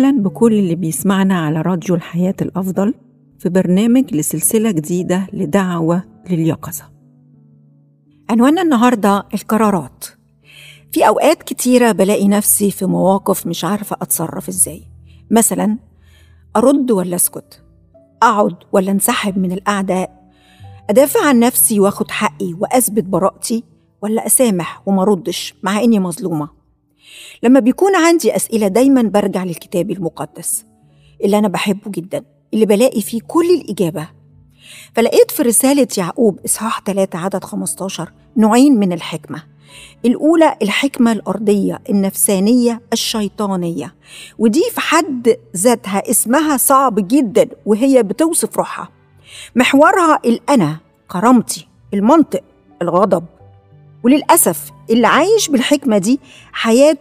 وسهلا بكل اللي بيسمعنا على راديو الحياة الأفضل في برنامج لسلسلة جديدة لدعوة لليقظة عنواننا النهاردة القرارات في أوقات كتيرة بلاقي نفسي في مواقف مش عارفة أتصرف إزاي مثلا أرد ولا أسكت أقعد ولا انسحب من الأعداء أدافع عن نفسي وأخد حقي وأثبت براءتي ولا أسامح وما ردش مع إني مظلومة لما بيكون عندي أسئلة دايما برجع للكتاب المقدس اللي أنا بحبه جدا اللي بلاقي فيه كل الإجابة فلقيت في رسالة يعقوب إصحاح 3 عدد 15 نوعين من الحكمة الأولى الحكمة الأرضية النفسانية الشيطانية ودي في حد ذاتها اسمها صعب جدا وهي بتوصف روحها محورها الأنا كرامتي المنطق الغضب وللأسف اللي عايش بالحكمة دي حياته